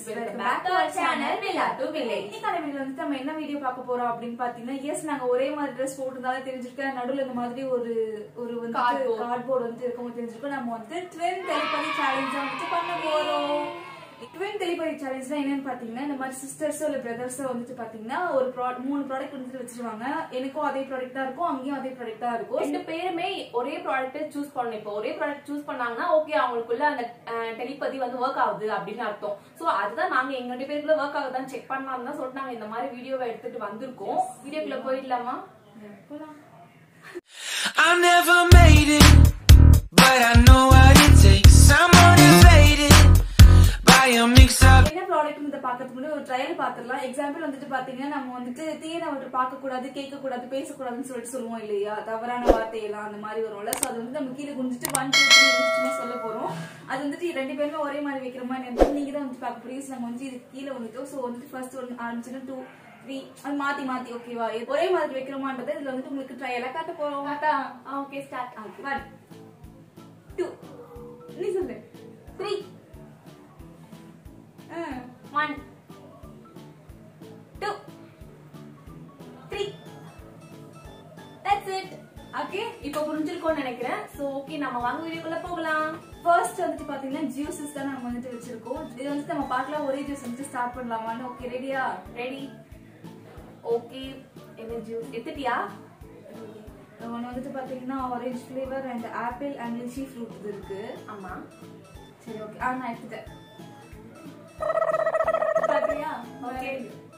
Welcome back to our channel வில்லாட்டு village இன்னைக்கான video வந்து நம்ம என்ன வீடியோ பார்க்க போறோம் அப்படின்னு பாத்தீங்கன்னா எஸ் நாங்க ஒரே மாதிரி ட்ரெஸ் போட்டிருந்தாலே தெரிஞ்சிருக்கேன் நடுவுல இந்த மாதிரி ஒரு ஒரு வந்து Cardboard. கார்ட்போர்டு வந்து இருக்கும் தெரிஞ்சிருக்கோம் நம்ம வந்து ட்வின் டெலிபதி சேலஞ்ச் வந்துட்டு பண்ண போறோம் ட்வின் டெலிபதி சேலஞ்ச்னா என்னன்னு பாத்தீங்கன்னா இந்த மாதிரி சிஸ்டர்ஸோ இல்ல பிரதர்ஸோ வந்துட்டு பாத்தீங்கன்னா ஒரு pro- மூணு ப்ராடக்ட் வந்துட்டு வச்சிருவாங்க எனக்கும் அதே ப்ராடக்ட் தான் இருக்கும் அங்கேயும் அதே ப்ராடக்ட் தான் இருக்கும் ரெண்டு பேருமே ஒரே ப்ராடக்ட் சூஸ் பண்ணணும் இப்போ ஒரே ப்ராடக்ட் சூஸ் பண்ணாங்கன்னா ஓகே அவங்களுக்குள்ள அந்த டெலிபதி வந்து ஒர்க் ஆகுது அப்படின்னு அர்த்தம் சோ அதுதான் நாங்க எங்க ரெண்டு பேருக்குள்ள ஒர்க் ஆகுதான்னு செக் பண்ணலாம் தான் சொல்லிட்டு நாங்க இந்த மாதிரி வீடியோவை எடுத்துட்டு வந்திருக்கோம் வீடியோக்குள்ள போயிடலாமா போலாம். I never made it, but I know what it takes. I'm motivated by a mix of. என்ன ப்ராடக்ட் இந்த பாக்கிறதுக்கு முன்னாடி ஒரு ட்ரையல் பாத்துடலாம் எக்ஸாம்பிள் வந்துட்டு பாத்தீங்கன்னா நம்ம வந்துட்டு தீயனை வந்துட்டு பார்க்க கூடாது கேட்க கூடாது பேசக்கூடாதுன்னு சொல்லிட்டு சொல்லுவோம் இல்லையா தவறான வார்த்தையெல்லாம் அந்த மாதிரி வரும்ல சோ அது வந்து நம்ம கீழே குடிச்சிட்டு ஒன் டூ த்ரீ சும்மா சொல்ல போறோம் அது வந்துட்டு ரெண்டு பேருமே ஒரே மாதிரி வைக்கிற மாதிரி இருந்தது நீங்க தான் வந்து பார்க்க போறீங்க நம்ம வந்து இது கீழே வந்துட்டோம் சோ வந்துட்டு ஃபர்ஸ்ட் ஒன் ஆரம்பிச்சுன்னா டூ த்ரீ அது மாத்தி மாத்தி ஓகேவா ஒரே மாதிரி வைக்கிறோமான்றது இதுல வந்துட்டு உங்களுக்கு ட்ரையலா காட்ட போறோம் ஓகே ஸ்டார்ட் ஒன் டூ நீ சொல்லு three one two three that's it okay இப்போ புரிஞ்சிருக்கோம்னு நினைக்கிறேன் சோ ஓகே நம்ம வாங்க வீடியோக்குள்ள போகலாம் ஃபர்ஸ்ட் வந்துட்டு பாத்தீங்கன்னா ஜூசஸ் தான் நம்ம வந்துட்டு வச்சிருக்கோம் இது வந்துட்டு நம்ம பார்க்கலாம் ஒரே ஜூஸ் வந்துட்டு ஸ்டார்ட் பண்ணலாமான்னு ஓகே ரெடியா ரெடி ஓகே என்ன ஜூஸ் எடுத்துட்டியா ஒன்று வந்துட்டு பாத்தீங்கன்னா orange flavour and apple and lychee fruit இது இருக்கு ஆமா சரி ஓகே ஆ நான் எடுத்துட்டேன் பாத்தியா ஓகே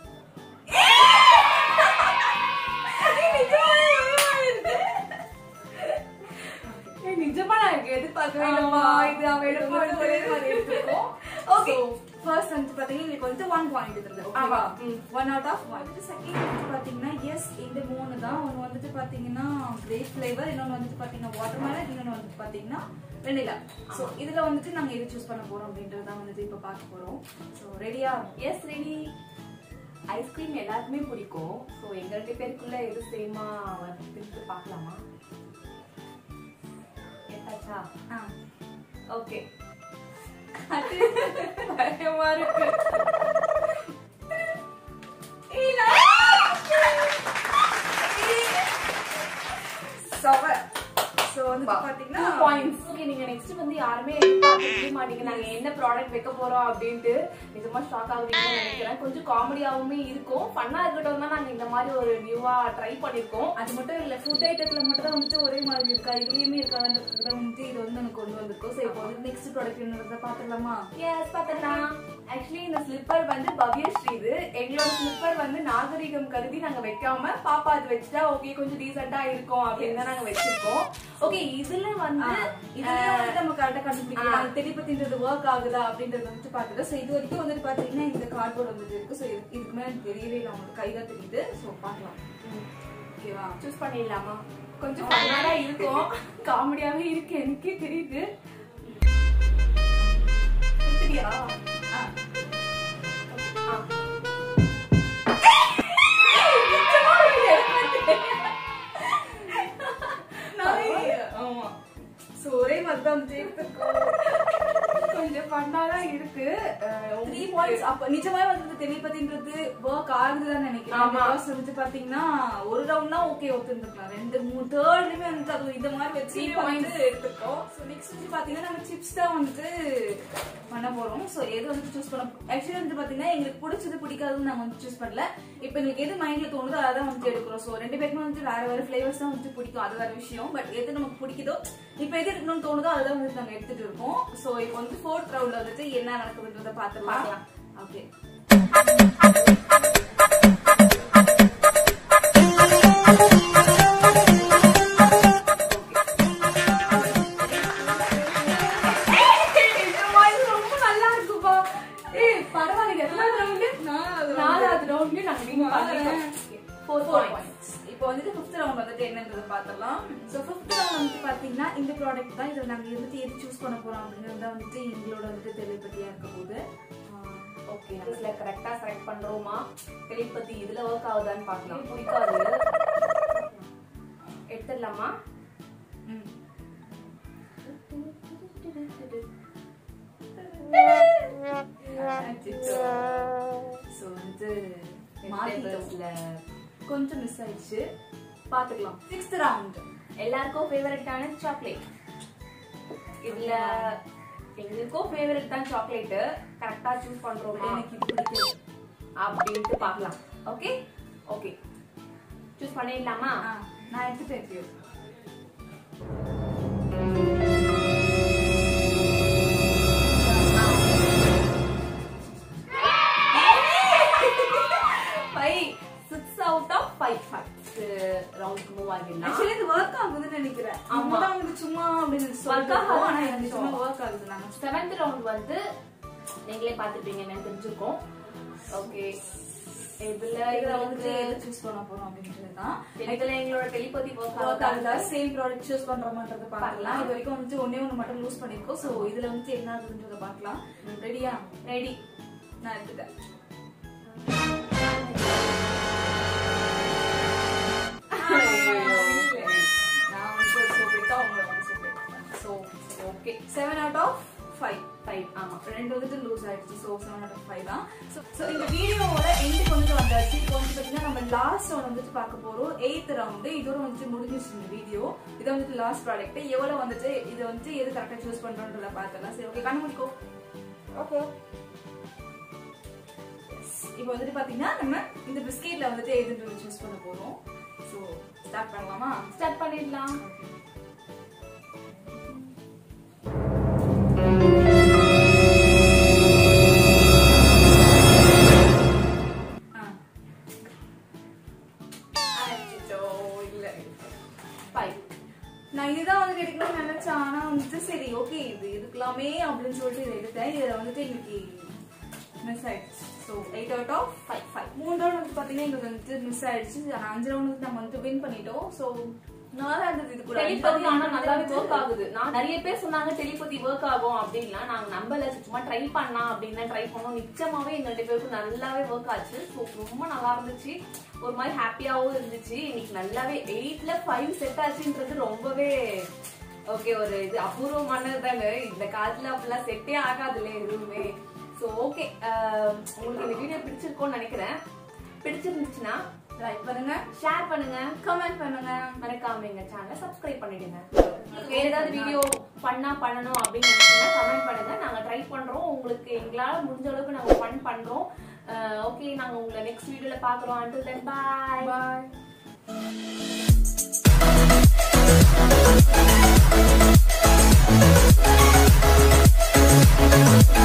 நிஜமா நான் எனக்கு எதிர்பார்க்கவே இல்லைம்மா இது அவ எடுப்போம் ஒரே மாதிரி எடுத்துருக்கோம் ஓகே ஃபர்ஸ்ட் வந்து பாத்தீங்கன்னா உங்களுக்கு வந்து ஒன் பாயிண்ட் இருக்குது ஓகேவா one out of one second வந்து பாத்தீங்கன்னா எஸ் இந்த மூணு தான் ஒன்று வந்துட்டு பாத்தீங்கன்னா கிரேப் ஃப்ளேவர் இன்னொன்று வந்துட்டு பாத்தீங்கன்னா வாட்டர் மேலன் இன்னொன்று வந்துட்டு பாத்தீங்கன்னா வெண்ணிலா ஸோ இதுல வந்துட்டு நாங்க எது சூஸ் பண்ண போறோம் அப்படின்றது தான் வந்துட்டு இப்போ பார்க்க போறோம் ஸோ ரெடியா எஸ் ரெடி ஐஸ்கிரீம் எல்லாருக்குமே பிடிக்கும் ஸோ எங்க ரெண்டு பேருக்குள்ள எது சேமா வருதுன்னு பார்க்கலாமா எடுத்தாச்சா ஆ ஓகே பயமா இருக்கு சவ ஸோ வந்துட்டு பாத்தீங்கன்னா பாயிண்ட்ஸ் ஓகே நீங்க நெக்ஸ்ட் வந்து யாருமே எதிர்பார்க்கவே மாட்டீங்க நாங்க என்ன ப்ராடக்ட் வைக்க போறோம் அப்படின்ட்டு நிஜமா ஷாக் ஆகுவீங்கன்னு நினைக்கிறேன் கொஞ்சம் காமெடியாவுமே இருக்கும் ஃபன்னா இருக்கட்டும் தான் நாங்க இந்த மாதிரி ஒரு நியூவா ட்ரை பண்ணிருக்கோம் அது மட்டும் இல்ல ஃபுட் ஐட்டத்துல மட்டும் தான் வந்துட்டு ஒரே மாதிரி இருக்கா இதுலயுமே இருக்காதுன்றது தான் வந்துட்டு இது வந்து எனக்கு கொண்டு வந்திருக்கோம் ஸோ இப்போ வந்து நெக்ஸ்ட் ப்ராடக்ட் என்னன்றத பாத்துடலாமா எஸ் பார்த்தலாம் ஆக்சுவலி இந்த ஸ்லிப்பர் வந்து பவ்யஸ்ரீ இது எங்களோட ஸ்லிப்பர் வந்து நாகரிகம் கருதி நாங்க வைக்காம பாப்பா அது வச்சுட்டா ஓகே கொஞ்சம் டீசெண்டா இருக்கும் அப்படின்னு தான் நாங்க வச்சிருக்கோம் ஓகே இதுல வந்து இதுலயும் வந்துட்டு நம்ம கரெக்டா கண்டுபிடிக்கலாம் தெளிப்பத்தின்றது ஒர்க் ஆகுதா அப்படின்றது வந்துட்டு பாத்துட்டு ஸோ இது வரைக்கும் வந்துட்டு பாத்தீங்கன்னா இந்த கார்ட்போர்ட் வந்துட்டு இருக்கு ஸோ இதுக்கு மேல எனக்கு தெரியவே இல்லை உங்களுக்கு கைதான் தெரியுது ஸோ பார்க்கலாம் ஓகேவா சூஸ் பண்ணிடலாமா கொஞ்சம் ஃபன்னாடா இருக்கும் காமெடியாவே இருக்கு எனக்கே தெரியுது எடுத்துட்டியா? ஆ ஆ. ஆமா சோ ஒரே மாதிரி தான் வந்துட்டு எடுத்திருக்கோம் கொஞ்சம் ஃபன்னாதான் இருக்கு அஹ் த்ரீ பாயிண்ட்ஸ் அப்ப நிஜமாவே வந்து தெளிப்பதின்றது ஒர்க் ஆகுதுதான் நினைக்கிறேன் ஆமா. Because வந்துட்டு பாத்தீங்கன்னா ஒரு ரவுண்ட் தான் ஓகே ஒத்துருந்துக்கலாம் ரெண்டு மூணு தேர்ட்லயுமே வந்து அது இந்த மாதிரி வச்சு Three பாயிண்ட்ஸ் எடுத்துருக்கோம் ஸோ நெக்ஸ்ட் வந்து பாத்தீங்கன்னா நம்ம சிப்ஸ் தான் வந்துட்டு பண்ண போறோம் ஸோ எது வந்து சூஸ் பண்ண ஆக்சுவலி வந்து பாத்தீங்கன்னா எங்களுக்கு பிடிச்சது பிடிக்காதுன்னு நாங்க வந்து சூஸ் பண்ணல இப்போ எங்களுக்கு எது மைண்ட்ல தோணுதோ அதான் வந்து எடுக்கிறோம் ஸோ ரெண்டு பேருக்குமே வந்து வேற வேற ஃபிளேவர்ஸ் தான் வந்து பிடிக்கும் அது வேற விஷயம் பட் எது நமக்கு பிடிக்குதோ இப்போ எது இருக்கணும்னு தோணுதோ அதான் வந்து நாங்க எடுத்துட்டு இருக்கோம் ஸோ இப்போ வந்து ஃபோர்த் ரவுண்ட்ல வந்துட்டு என்ன நடக்குதுன்றத பார்த்துக்கலாம் பார்க்கலாம். ஓகே ரொம்ப நல்லா இருக்குப்பா ஏய் பரவாயில்ல எத்தனாவது ரவுண்டு நாலாவது ரவுண்ட்லயும் நாங்க வின் பண்ணிட்டோம் ஃபோர் பாயிண்ட்ஸ் இப்போ வந்துட்டு ஃபிஃப்த் ரவுண்ட் வந்துட்டு என்னன்றது பார்த்துடலாம் ஸோ ஃபிஃப்த் ரவுண்ட் வந்துட்டு பார்த்தீங்கன்னா இந்த ப்ராடக்ட் தான் இதில் நாங்கள் வந்துட்டு எது சூஸ் பண்ண போகிறோம் அப்படிங்கிறது தான் வந்துட்டு எங்களோட வந்துட்டு தெளிவுபதியாக இருக்க போகுது ஓகே இதுல கரெக்டா செலக்ட் பண்றோமா டெலிபதி இதுல ஒர்க் ஆகுதான்னு பார்க்கலாம் பிடிக்காது எடுத்துடலாமா ம் அச்சச்சோ. ஃபிளேவர்ஸ்ல கொஞ்சம் மிஸ் ஆயிடுச்சு பாத்துக்கலாம் சிக்ஸ்த் ரவுண்ட் எல்லாருக்கும் ஃபேவரட்டான சாக்லேட் இதுல எங்களுக்கும் ஃபேவரட் தான் சாக்லேட் கரெக்டா சூஸ் பண்றோமா எனக்கு இது பிடிக்கும் அப்படின்ட்டு பார்க்கலாம் ஓகே ஓகே சூஸ் பண்ணிடலாமா ஆ, நான் எடுத்துட்டேன் எப்படியோ five six out of five first round move ஆகிடலாம் ஆக்சுவலி இது ஒர்க் ஆகுதுன்னு நினைக்கிறேன் ஆமா. ஆமா தான் வந்து சும்மா அப்படின்னு Work சொல்லிட்டு ஆகாது. ஆனா எனக்கு சும்மா ஒர்க் ஆகுது நாங்க செவன்த் ரவுண்ட் வந்து நீங்களே பார்த்துப்பீங்க எனக்கு தெரிஞ்சிருக்கும் ஓகே இதுல இதுல வந்து வந்து எது சூஸ் பண்ண போறோம் அப்படின்றது தான் இதுல எங்களோட டெலிபதி ஒர்க் ஒர்க் ஆகுதா சேம் ப்ராடக்ட் சூஸ் பண்றோமான்றத பார்க்கலாம். பார்க்கலாம் இது வரைக்கும் வந்து ஒண்ணே ஒண்ணு மட்டும் லூஸ் பண்ணிருக்கோம் சோ இதுல வந்து என்ன ஆகுதுன்றத பார்க்கலாம் ரெடியா ரெடி நான் எடுத்துட்டேன் நான் வந்து ஒரு soap எடுத்தா உங்களை வந்து soap எடுத்தேன். So, okay seven out of five. Five ஆமா ரெண்டு வந்துட்டு லூஸ் ஆயிடுச்சு so seven out of five தான் ஸோ இந்த வீடியோவோட எண்டுக்கு வந்துட்டு வந்தாச்சு இப்போ வந்து பார்த்தீங்கன்னா நம்ம லாஸ்ட் ஒன் வந்துட்டு பார்க்க போறோம் எயித் ரவுண்டு இதோட வந்துட்டு முடிஞ்சிச்சு இந்த வீடியோ இது வந்துட்டு லாஸ்ட் ப்ராடக்ட் எவ்வளோ வந்துட்டு இது வந்துட்டு எது கரெக்டாக சூஸ் பண்றோன்றத பார்க்கலாம் சரி ஓகே கண்ணு முடிக்கோ ஓகே இப்போ வந்துட்டு பார்த்தீங்கன்னா நம்ம இந்த பிஸ்கெட்ல வந்துட்டு எதுன்றது சூஸ் பண்ண போறோம் ஸோ ஸ்டார்ட் பண்ணலாமா ஸ்டார்ட் பண்ணிடலாம் ஆ அச்சோ இல்லை ஃபைவ் நான் இதுதான் வந்து எடுக்கணும்னு நினைச்சேன் ஆனா வந்துட்டு சரி ஓகே இது எடுக்கலாமே அப்படின்னு சொல்லிட்டு இதை எடுத்தேன் இதுல வந்துட்டு இன்னைக்கு மிஸ் ஆயிடுச்சு so eight out of five five மூணு ரவுண்ட் வந்து பாத்தீங்கன்னா எங்களுக்கு வந்துட்டு மிஸ் ஆயிடுச்சு ஆனா அஞ்சு ரவுண்ட் வந்து நம்ம வந்து வின் பண்ணிட்டோம் ஸோ நல்லா இருந்தது இது கூட டெலிபதி ஆனா நல்லாவே ஒர்க் ஆகுது நான் நிறைய பேர் சொன்னாங்க டெலிபதி ஒர்க் ஆகும் அப்படின்னா நாங்க நம்பல சும்மா ட்ரை பண்ணலாம் அப்படின்னு ட்ரை பண்ணோம் நிச்சயமாவே எங்க ரெண்டு பேருக்கும் நல்லாவே ஒர்க் ஆச்சு ஸோ ரொம்ப நல்லா இருந்துச்சு ஒரு மாதிரி ஹாப்பியாவும் இருந்துச்சு இன்னைக்கு நல்லாவே எயிட்ல ஃபைவ் செட் ஆச்சுன்றது ரொம்பவே ஓகே ஒரு இது அபூர்வமானது தானே இந்த காலத்துல அப்படிலாம் செட்டே ஆகாதுல்ல எதுவுமே ஸோ ஓகே உங்களுக்கு இந்த வீடியோ பிடிச்சிருக்கோம்னு நினைக்கிறேன் பிடிச்சிருந்துச்சுன்னா லைக் பண்ணுங்க ஷேர் பண்ணுங்க கமெண்ட் பண்ணுங்க மறக்காம எங்க சேனலை சப்ஸ்கிரைப் பண்ணிடுங்க வேற ஏதாவது வீடியோ பண்ணா பண்ணணும் அப்படின்னு நினைச்சீங்கன்னா கமெண்ட் பண்ணுங்க நாங்க ட்ரை பண்றோம் உங்களுக்கு எங்களால முடிஞ்ச அளவுக்கு நாங்க ஃபன் பண்றோம் ஓகே நாங்க உங்களை நெக்ஸ்ட் வீடியோல பாக்குறோம் until then bye பாய் Thank